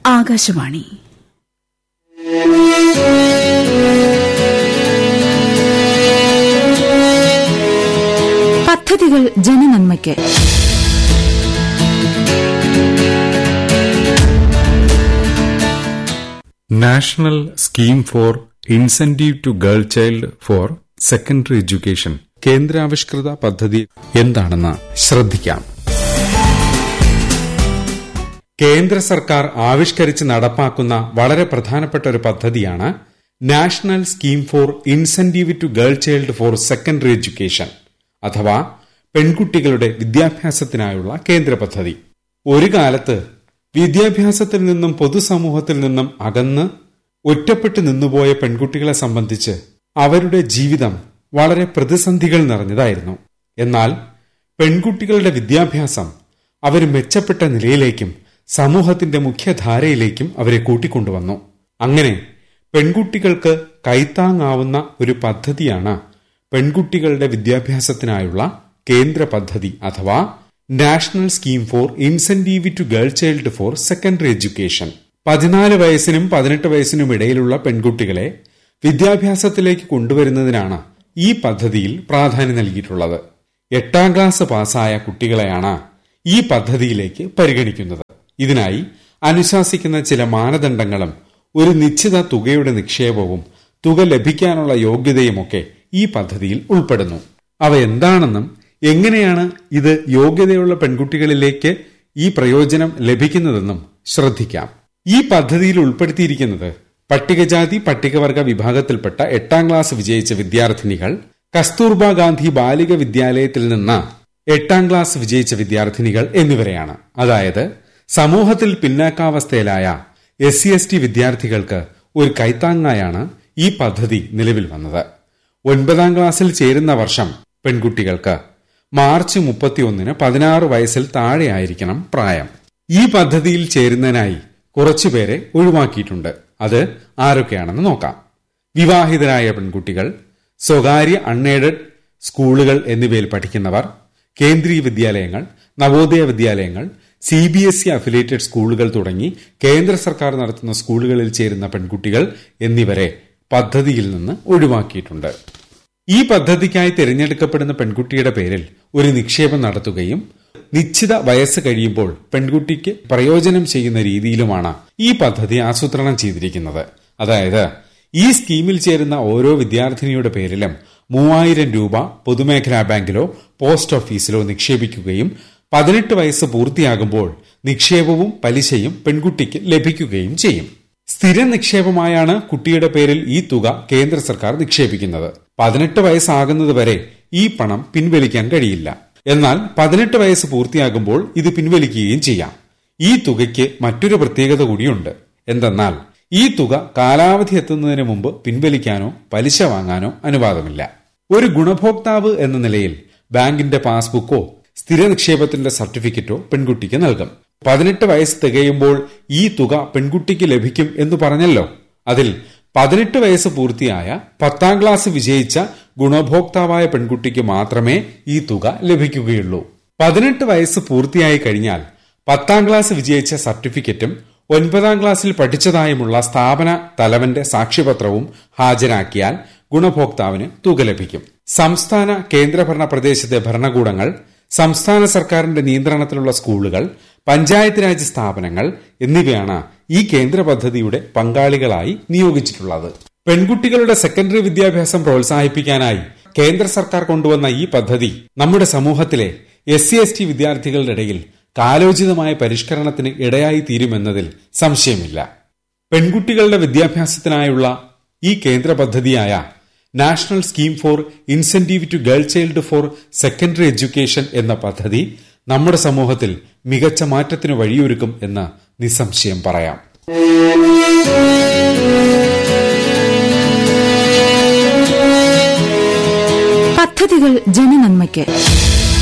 ആകാശവാണി പദ്ധതികൾ ജനനന്മയ്ക്ക് national scheme for incentive to girl child for secondary education കേന്ദ്രാവിഷ്കൃത പദ്ധതി എന്താണെന്ന് ശ്രദ്ധിക്കാം കേന്ദ്ര സർക്കാർ ആവിഷ്കരിച്ച് നടപ്പാക്കുന്ന വളരെ പ്രധാനപ്പെട്ട ഒരു പദ്ധതിയാണ് national scheme for incentive to girl child for secondary education അഥവാ പെൺകുട്ടികളുടെ വിദ്യാഭ്യാസത്തിനായുള്ള കേന്ദ്ര പദ്ധതി ഒരു കാലത്ത് വിദ്യാഭ്യാസത്തിൽ നിന്നും പൊതുസമൂഹത്തിൽ നിന്നും അകന്ന് ഒറ്റപ്പെട്ടു നിന്നുപോയ പെൺകുട്ടികളെ സംബന്ധിച്ച് അവരുടെ ജീവിതം വളരെ പ്രതിസന്ധികൾ നിറഞ്ഞതായിരുന്നു എന്നാൽ പെൺകുട്ടികളുടെ വിദ്യാഭ്യാസം അവർ മെച്ചപ്പെട്ട നിലയിലേക്കും സമൂഹത്തിന്റെ മുഖ്യധാരയിലേക്കും അവരെ കൂട്ടിക്കൊണ്ടുവന്നു അങ്ങനെ പെൺകുട്ടികൾക്ക് കൈത്താങ്ങാവുന്ന ഒരു പദ്ധതിയാണ് പെൺകുട്ടികളുടെ വിദ്യാഭ്യാസത്തിനായുള്ള കേന്ദ്ര പദ്ധതി അഥവാ national scheme for incentive to girl child for secondary education പതിനാല് വയസ്സിനും പതിനെട്ട് വയസ്സിനും ഇടയിലുള്ള പെൺകുട്ടികളെ വിദ്യാഭ്യാസത്തിലേക്ക് കൊണ്ടുവരുന്നതിനാണ് ഈ പദ്ധതിയിൽ പ്രാധാന്യം നൽകിയിട്ടുള്ളത് എട്ടാം ക്ലാസ് പാസ്സായ കുട്ടികളെയാണ് ഈ പദ്ധതിയിലേക്ക് പരിഗണിക്കുന്നത് ഇതിനായി അനുശാസിക്കുന്ന ചില മാനദണ്ഡങ്ങളും ഒരു നിശ്ചിത തുകയുടെ നിക്ഷേപവും തുക ലഭിക്കാനുള്ള യോഗ്യതയുമൊക്കെ ഈ പദ്ധതിയിൽ ഉൾപ്പെടുന്നു അവ എന്താണെന്നും എങ്ങനെയാണ് ഇത് യോഗ്യതയുള്ള പെൺകുട്ടികളിലേക്ക് ഈ പ്രയോജനം ലഭിക്കുന്നതെന്നും ശ്രദ്ധിക്കാം ഈ പദ്ധതിയിൽ ഉൾപ്പെടുത്തിയിരിക്കുന്നത് പട്ടികജാതി പട്ടികവർഗ വിഭാഗത്തിൽപ്പെട്ട എട്ടാം ക്ലാസ് വിജയിച്ച വിദ്യാർത്ഥിനികൾ കസ്തൂർബ ഗാന്ധി ബാലിക വിദ്യാലയത്തിൽ നിന്ന് എട്ടാം ക്ലാസ് വിജയിച്ച വിദ്യാർത്ഥിനികൾ എന്നിവരെയാണ് അതായത് സമൂഹത്തിൽ പിന്നാക്കാവസ്ഥയിലായ എസ് സി എസ് ടി വിദ്യാർത്ഥികൾക്ക് ഒരു കൈത്താങ്ങായാണ് ഈ പദ്ധതി നിലവിൽ വന്നത് ഒൻപതാം ക്ലാസ്സിൽ ചേരുന്ന വർഷം പെൺകുട്ടികൾക്ക് മാർച്ച് മുപ്പത്തിയൊന്നിന് പതിനാറ് വയസ്സിൽ താഴെയായിരിക്കണം പ്രായം ഈ പദ്ധതിയിൽ ചേരുന്നതിനായി കുറച്ചുപേരെ ഒഴിവാക്കിയിട്ടുണ്ട് അത് ആരൊക്കെയാണെന്ന് നോക്കാം വിവാഹിതരായ പെൺകുട്ടികൾ സ്വകാര്യ അൺഎയ്ഡഡ് സ്കൂളുകൾ എന്നിവയിൽ പഠിക്കുന്നവർ കേന്ദ്രീയ വിദ്യാലയങ്ങൾ നവോദയ വിദ്യാലയങ്ങൾ C B S E affiliated സ്കൂളുകൾ തുടങ്ങി കേന്ദ്ര സർക്കാർ നടത്തുന്ന സ്കൂളുകളിൽ ചേരുന്ന പെൺകുട്ടികൾ എന്നിവരെ പദ്ധതിയിൽ നിന്ന് ഒഴിവാക്കിയിട്ടുണ്ട് ഈ പദ്ധതിക്കായി തിരഞ്ഞെടുക്കപ്പെടുന്ന പെൺകുട്ടിയുടെ പേരിൽ ഒരു നിക്ഷേപം നടത്തുകയും നിശ്ചിത വയസ്സ് കഴിയുമ്പോൾ പെൺകുട്ടിക്ക് പ്രയോജനം ചെയ്യുന്ന രീതിയിലുമാണ് ഈ പദ്ധതി ആസൂത്രണം ചെയ്തിരിക്കുന്നത് അതായത് ഈ സ്കീമിൽ ചേരുന്ന ഓരോ വിദ്യാർത്ഥിനിയുടെ പേരിലും മൂവായിരം രൂപ പൊതുമേഖലാ ബാങ്കിലോ പോസ്റ്റ് ഓഫീസിലോ നിക്ഷേപിക്കുകയും പതിനെട്ട് വയസ്സ് പൂർത്തിയാകുമ്പോൾ നിക്ഷേപവും പലിശയും പെൺകുട്ടിക്ക് ലഭിക്കുകയും ചെയ്യും സ്ഥിര നിക്ഷേപമായാണ് കുട്ടിയുടെ പേരിൽ ഈ തുക കേന്ദ്ര സർക്കാർ നിക്ഷേപിക്കുന്നത് പതിനെട്ട് വയസ്സാകുന്നത് വരെ ഈ പണം പിൻവലിക്കാൻ കഴിയില്ല എന്നാൽ പതിനെട്ട് വയസ്സ് പൂർത്തിയാകുമ്പോൾ ഇത് പിൻവലിക്കുകയും ചെയ്യാം ഈ തുകയ്ക്ക് മറ്റൊരു പ്രത്യേകത കൂടിയുണ്ട് എന്തെന്നാൽ ഈ തുക കാലാവധി എത്തുന്നതിന് മുമ്പ് പിൻവലിക്കാനോ പലിശ വാങ്ങാനോ അനുവാദമില്ല ഒരു ഗുണഭോക്താവ് എന്ന നിലയിൽ ബാങ്കിന്റെ പാസ്ബുക്കോ സ്ഥിര നിക്ഷേപത്തിന്റെ സർട്ടിഫിക്കറ്റോ പെൺകുട്ടിക്ക് നൽകും പതിനെട്ട് വയസ്സ് തികയുമ്പോൾ ഈ തുക പെൺകുട്ടിക്ക് ലഭിക്കും എന്ന് പറഞ്ഞല്ലോ അതിൽ പതിനെട്ട് വയസ്സ് പൂർത്തിയായ പത്താം ക്ലാസ് വിജയിച്ച ഗുണഭോക്താവായ പെൺകുട്ടിക്ക് മാത്രമേ ഈ തുക ലഭിക്കുകയുള്ളൂ പതിനെട്ട് വയസ്സ് പൂർത്തിയായി കഴിഞ്ഞാൽ പത്താം ക്ലാസ് വിജയിച്ച സർട്ടിഫിക്കറ്റും ഒൻപതാം ക്ലാസ്സിൽ പഠിച്ചതായുമുള്ള സ്ഥാപന തലവന്റെ സാക്ഷ്യപത്രവും ഹാജരാക്കിയാൽ ഗുണഭോക്താവിന് തുക ലഭിക്കും സംസ്ഥാന കേന്ദ്രഭരണ പ്രദേശത്തെ ഭരണകൂടങ്ങൾ സംസ്ഥാന സർക്കാരിന്റെ നിയന്ത്രണത്തിലുള്ള സ്കൂളുകൾ പഞ്ചായത്ത് രാജ് സ്ഥാപനങ്ങൾ എന്നിവയാണ് ഈ കേന്ദ്ര പദ്ധതിയുടെ പങ്കാളികളായി നിയോഗിച്ചിട്ടുള്ളത് പെൺകുട്ടികളുടെ സെക്കൻഡറി വിദ്യാഭ്യാസം പ്രോത്സാഹിപ്പിക്കാനായി കേന്ദ്ര സർക്കാർ കൊണ്ടുവന്ന ഈ പദ്ധതി നമ്മുടെ സമൂഹത്തിലെ എസ് സി എസ് ടി വിദ്യാർത്ഥികളുടെ ഇടയിൽ കാലോചിതമായ പരിഷ്കരണത്തിന് ഇടയായി തീരുമെന്നതിൽ സംശയമില്ല പെൺകുട്ടികളുടെ വിദ്യാഭ്യാസത്തിനായുള്ള ഈ കേന്ദ്ര പദ്ധതിയായ national scheme for incentive to girl child for secondary education എന്ന പദ്ധതി നമ്മുടെ സമൂഹത്തിൽ മികച്ച മാറ്റത്തിന് വഴിയൊരുക്കും എന്ന് നിസ്സംശയം പറയാം പദ്ധതികൾ ജനനന്മയ്ക്ക്